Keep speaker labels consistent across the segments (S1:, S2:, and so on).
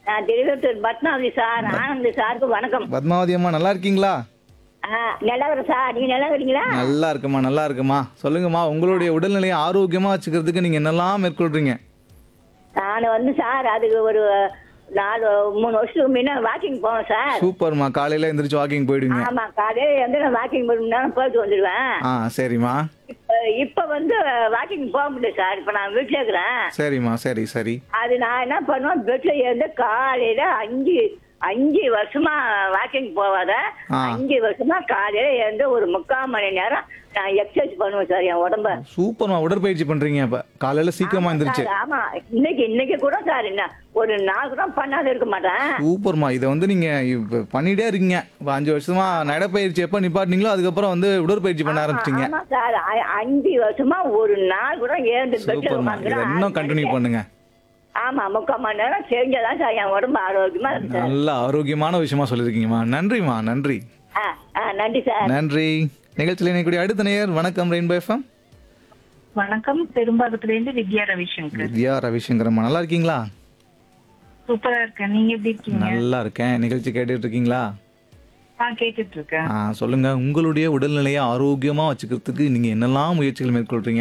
S1: நான் திருவத்தூர் பத்மாவதி சார் ஆனந்த் சாருக்கு வணக்கம்
S2: பத்மாவதி அம்மா நல்லா இருக்கீங்களா
S1: ஆ, நல்லா இருக்கிறேன் சார் நீங்க நல்லா இருக்கிறீங்களா
S2: நல்லா இருக்குமா நல்லா இருக்குமா சொல்லுங்கம்மா உங்களுடைய உடல்நிலையை ஆரோக்கியமா வச்சுக்கிறதுக்கு நீங்க என்னெல்லாம் மேற்கொள்றீங்க
S1: நான் வந்து சார் அதுக்கு ஒரு நாலு மூணு வருஷத்துக்கு முன்ன வாக்கிங் போவேன் சார்
S2: சூப்பர்மா காலையில எந்திரிச்சு வாக்கிங் போயிடுவீங்க
S1: ஆமா காலையில வந்து நான் வாக்கிங் போகணும்னா போயிட்டு வந்துடுவேன்
S2: ஆ சரிம்மா
S1: இப்ப இப்ப வந்து வாக்கிங் போக முடியல சார் இப்ப நான் வீட்டுல இருக்கிறேன்
S2: சரிம்மா சரி சரி
S1: அது நான் என்ன பண்ணுவேன் பெட்ல இருந்து காலையில அஞ்சு அஞ்சு வருஷமா வாக்கிங் போவாத
S2: ஆ.
S1: அஞ்சு வருஷமா காலையில இருந்து ஒரு முக்கால் மணி நேரம் நான் எக்ஸசைஸ் பண்ணுவேன் சார் என் உடம்ப
S2: சூப்பர்மா உடற்பயிற்சி பண்றீங்க அப்ப காலையில சீக்கிரமா எந்திரிச்சு
S1: சார், ஆமா இன்னைக்கு இன்னைக்கு கூட சார் என்ன ஒரு நாள் கூட பண்ணாத இருக்க மாட்டேன்
S2: சூப்பர்மா இதை வந்து நீங்க இப்ப பண்ணிட்டே இருக்கீங்க இப்ப அஞ்சு வருஷமா நடைப்பயிற்சி எப்ப நிப்பாட்டினீங்களோ அதுக்கப்புறம் வந்து உடற்பயிற்சி பண்ண ஆரம்பிச்சிட்டீங்க
S1: ஆமா சார் அ- அஞ்சு வருஷமா ஒரு நாள் கூட ஏந்து பெட்ல
S2: சூப்பர்மா இதை இன்னும் கண்டினியூ பண்ணுங்க
S1: ஆமா முக்கால் மணி நேரம் செஞ்சாதான் சார் என் உடம்பு ஆரோக்கியமா இருக்கு சார்
S2: நல்ல ஆரோக்கியமான விஷயமா சொல்லியிருக்கீங்கம்மா நன்றிம்மா நன்றி
S1: ஆ, ஆ, நன்றி சார்
S2: நன்றி நிகழ்ச்சியில் இணைக்கூடிய அடுத்த நேயர் வணக்கம் ரெயின்போ எஃப்எம்
S3: வணக்கம் பெரும்பாக்கத்துல வித்யா ரவிசங்கர்
S2: வித்யா ரவிசங்கரம்மா நல்லா இருக்கீங்களா
S3: சூப்பரா இருக்கேன் நீங்க எப்படி இருக்கீங்க
S2: நல்லா இருக்கேன் நிகழ்ச்சி கேட்டுட்டு இருக்கீங்களா
S3: நான் கேட்டுட்டு இருக்கேன்
S2: ஆ, சொல்லுங்க உங்களுடைய உடல்நிலையை ஆரோக்கியமா வச்சுக்கிறதுக்கு நீங்க என்னெல்லாம் முயற்சிகள் மேற்கொள்றீங்க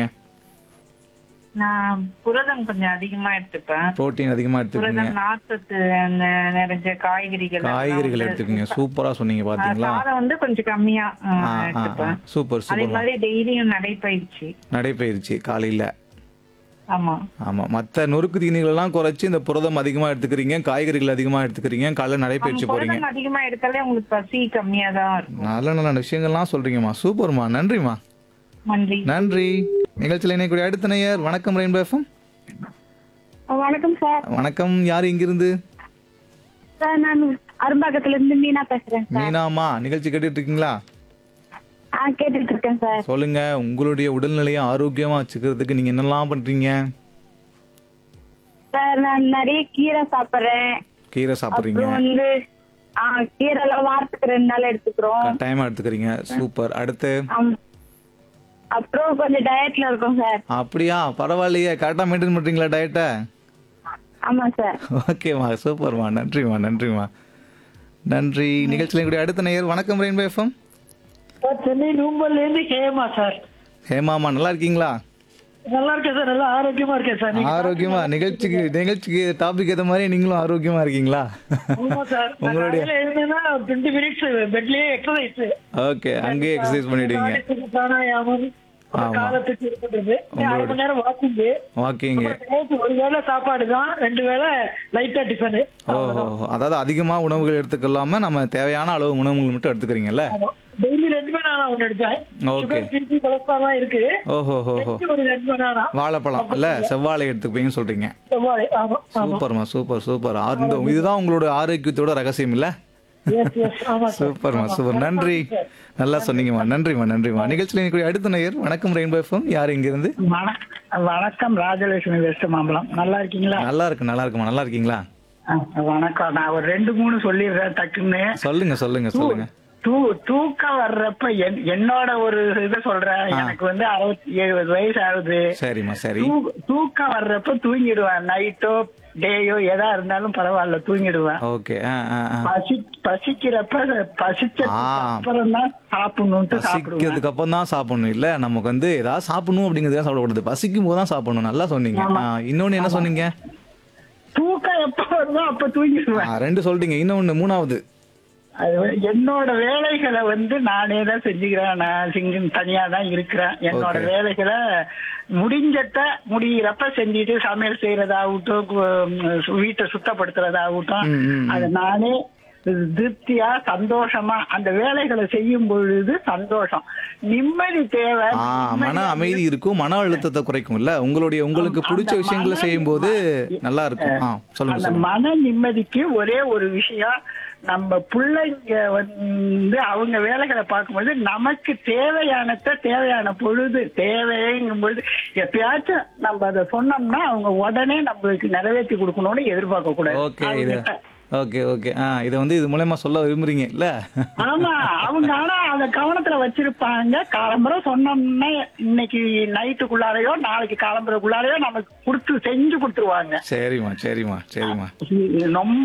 S3: நான் புரதம் கொஞ்சம் அதிகமா எடுத்துப்பேன்
S2: புரோட்டீன் அதிகமா எடுத்துக்கீங்க
S3: புரதம் நார்ச்சத்து அந்த நிறைஞ்ச காய்கறிகள் எல்லாம்
S2: காய்கறிகள்
S3: வந்து
S2: எடுத்துக்கீங்க சூப்பரா சொன்னீங்க
S3: ஆ,
S2: பாத்தீங்களா
S3: சாதம் வந்து கொஞ்சம் கம்மியா ஆ,
S2: ஆ, ஆ, ஆ.
S3: எடுத்துப்பேன்
S2: சூப்பர்
S3: அதே
S2: சூப்பர்
S3: மாதிரி டெய்லியும் நடைப்பயிற்சி
S2: நடைபயிற்சி காலையில
S3: ஆமா
S2: ஆமா மத்த நொறுக்கு தீனிகள் எல்லாம் குறைச்சு இந்த புரதம் அதிகமா எடுத்துக்கிறீங்க காய்கறிகள் அதிகமா எடுத்துக்கிறீங்க காலைல நடைபயிற்சி போறீங்க
S3: புரதம் அதிகமா எடுத்தாலே உங்களுக்கு பசி கம்மியா தான் இருக்கும்
S2: நல்ல நல்ல விஷயங்கள்லாம் சொல்றீங்கம்மா சூப்பர்மா நன்றிம்மா
S3: நன்றி
S2: நன்றி நிகழ்ச்சியில் இணையக்கூடிய அடுத்த நேயர் வணக்கம் ரெயின்போ எஃப்எம்
S4: வணக்கம் சார்
S2: வணக்கம் யார் இங்கிருந்து
S4: சார் நான் அரும்பாக்கத்துல இருந்து மீனா பேசுறேன் சார்
S2: மீனாமா நிகழ்ச்சி கேட்டுட்டு இருக்கீங்களா
S4: ஆ கேட்டுட்டு இருக்கேன் சார்
S2: சொல்லுங்க உங்களுடைய உடல்நிலையை ஆரோக்கியமா வச்சுக்கிறதுக்கு நீங்க என்னெல்லாம் பண்றீங்க
S4: சார் நான் நிறைய கீரை சாப்பிடுறேன்
S2: கீரை சாப்பிடுறீங்க
S4: அப்புறம் வந்து ஆ கீரை எல்லாம் வாரத்துக்கு ரெண்டு நாள் எடுத்துக்கிறோம்
S2: கட்டாயமா எடுத்துக்கிறீங்க சூப்பர் அடுத்து
S4: ஆம். அப்புறம் கொஞ்சம் டயட்ல இருக்கோம் சார்
S2: அப்படியா பரவாயில்லையே கரெக்டா மெயின்டைன் பண்றீங்களா டயட்டை
S4: ஆமா சார்
S2: ஓகேம்மா சூப்பர்மா நன்றிம்மா நன்றிம்மா நன்றி நிகழ்ச்சியில் கூடிய அடுத்த நேயர் வணக்கம் ரெயின்போ எஃப்எம்
S5: சார் சென்னை நூம்பல்ல இருந்து கேமா சார்
S2: ஹேமாமா நல்லா இருக்கீங்களா
S5: நல்லா இருக்கேன் சார் நல்லா ஆரோக்கியமா இருக்கேன் சார் நீங்க
S2: ஆரோக்கியமா நிகழ்ச்சிக்கு நிகழ்ச்சிக்கு டாபிக் ஏத்த மாதிரி நீங்களும் ஆரோக்கியமா இருக்கீங்களா
S5: ஆமா சார் நான்
S2: உங்களுடைய
S5: காலையில எழுந்தேன்னா டுவெண்ட்டி மினிட்ஸ் பெட்லயே எக்ஸசைஸ்
S2: ஓகே அங்கேயே எக்ஸசைஸ் பண்ணிடுவீங்க
S5: பிராணாயாமம்
S2: ஆமா.
S5: காலத்துக்கு இது பண்றது அரை மணி நேரம் வாக்கிங்
S2: வாக்கிங்
S5: ஒரு வேளை சாப்பாடு தான் ரெண்டு வேளை லைட்டா டிஃபனு
S2: ஓஹோ அதாவது அதிகமா உணவுகள் எடுத்துக்கலாம நம்ம தேவையான அளவு உணவுகள் மட்டும் எடுத்துக்கிறீங்கல்ல
S5: டெய்லி ரெண்டு மணி நேரம் ஒன்று எடுத்தேன்
S2: ஓகே
S5: திருப்பி கொலஸ்ட்ரால் இருக்கு
S2: ஓஹோ ஹோ
S5: நெக்ஸ்ட் ஒரு ரெண்டு மணி நேரம்
S2: வாழைப்பழம் இல்ல செவ்வாழை எடுத்துப்பீங்கன்னு சொல்றீங்க
S5: செவ்வாழை ஆமா ஆமா
S2: சூப்பர்மா சூப்பர் சூப்பர் ஆ- இந்த இதுதான் உங்களோட ஆரோக்கியத்தோட ரகசியம் இல்ல
S5: எஸ் எஸ் ஆமா சார்
S2: சூப்பர்மா சூப்பர் நன்றி நல்லா சொன்னீங்கம்மா நன்றிம்மா நன்றிம்மா நிகழ்ச்சியில் இருக்கக்கூடிய அடுத்த நேயர் வணக்கம் ரெயின்போ எஃப்எம் யார் இங்க இருந்து
S5: வணக்கம் வணக்கம் ராஜலட்சுமி வெஸ்ட் மாம்பலம் நல்லா இருக்கீங்களா
S2: நல்லா இருக்கு நல்லா இருக்குமா நல்லா இருக்கீங்களா
S5: ஆ, வணக்கம் நான் ஒரு ரெண்டு மூணு சொல்லிடுறேன் டக்குன்னு
S2: சொல்லுங்க சொல்லுங்க சொல்லுங்க
S5: தூ தூக்கம் வர்றப்ப என்- என்னோட ஒரு இதை சொல்றேன் எனக்கு வந்து அறுபத்தி எழுபது வயசு ஆகுது
S2: சரிம்மா சரி
S5: தூ- தூக்கம் வர்றப்ப தூங்கிடுவேன் நைட்டோ டேயோ எதா இருந்தாலும் பரவாயில்ல தூங்கிடுவேன்
S2: ஓகே ஆ ஆ ஆ
S5: பசி பசிக்கிறப்ப பசிச்ச
S2: ஆ.
S5: அப்புறம் தான் சாப்பிடணும்ட்டு சாப்பிடுவேன்
S2: பசிக்கிறதுக்கு அப்புறம் தான் சாப்பிடணும் இல்ல நமக்கு வந்து ஏதாவது சாப்பிடணும் அப்படிங்கிறதுக்காக சாப்பிடக்கூடாது பசிக்கும் போது தான் சாப்பிடணும் நல்லா சொன்னீங்க ஆ, இன்னொன்னு என்ன சொன்னீங்க
S5: தூக்கம் எப்ப வருதோ அப்ப தூங்கிடுவேன்
S2: ஆ, ரெண்டு சொல்லிட்டீங்க இன்னொன்னு மூணாவது
S5: அது வந்து என்னோட வேலைகளை வந்து நானே தான் செஞ்சுக்கிறேன் நான் சிங்கம் தனியா தான் இருக்கிறேன் என்னோட
S2: Okay.
S5: வேலைகளை முடிஞ்சத முடியிறப்ப செஞ்சுட்டு சமையல் செய்யறதாகட்டும் கு- வீட்டை சுத்தப்படுத்துறதாகட்டும்
S2: ம், ம், ம்.
S5: அது நானே திருப்தியா சந்தோஷமா அந்த வேலைகளை செய்யும் பொழுது சந்தோஷம் நிம்மதி தேவை
S2: ஆ மன அமைதி இருக்கும் மன அழுத்தத்தை குறைக்கும் இல்ல உங்களுடைய உங்களுக்கு பிடிச்ச
S5: அந்த
S2: விஷயங்களை
S5: மன-
S2: செய்யும் போது நல்லா இருக்கும் ஆ சொல்லுங்க
S5: அந்த
S2: சொல்லுங்க
S5: மன நிம்மதிக்கு ஒரே ஒரு விஷயம் நம்ம பிள்ளைங்க வந்து அவங்க வேலைகளை பார்க்கும்போது நமக்கு தேவையானத தேவையான பொழுது தேவைங்கும் பொழுது எப்பயாச்சும் நம்ம அதை சொன்னோம்னா அவங்க உடனே நம்மளுக்கு நிறைவேற்றி கொடுக்கணும்னு எதிர்பார்க்க கூடாது
S2: ஓகே இது
S5: அவங்ககிட்ட.
S2: ஓகே ஓகே ஆ இதை வந்து இது மூலயமா சொல்ல விரும்புறீங்க இல்ல
S5: ஆமா அவங்க ஆனா அத கவனத்துல வச்சிருப்பாங்க காலம்பரம் சொன்னோம்னா இன்னைக்கு நைட்டுக்குள்ளாரையோ நாளைக்கு காலம்பரக்குள்ளாரையோ நமக்கு கொடுத்து செஞ்சு கொடுத்துருவாங்க
S2: சரிம்மா சரிம்மா சரிம்மா
S5: ரொம்ப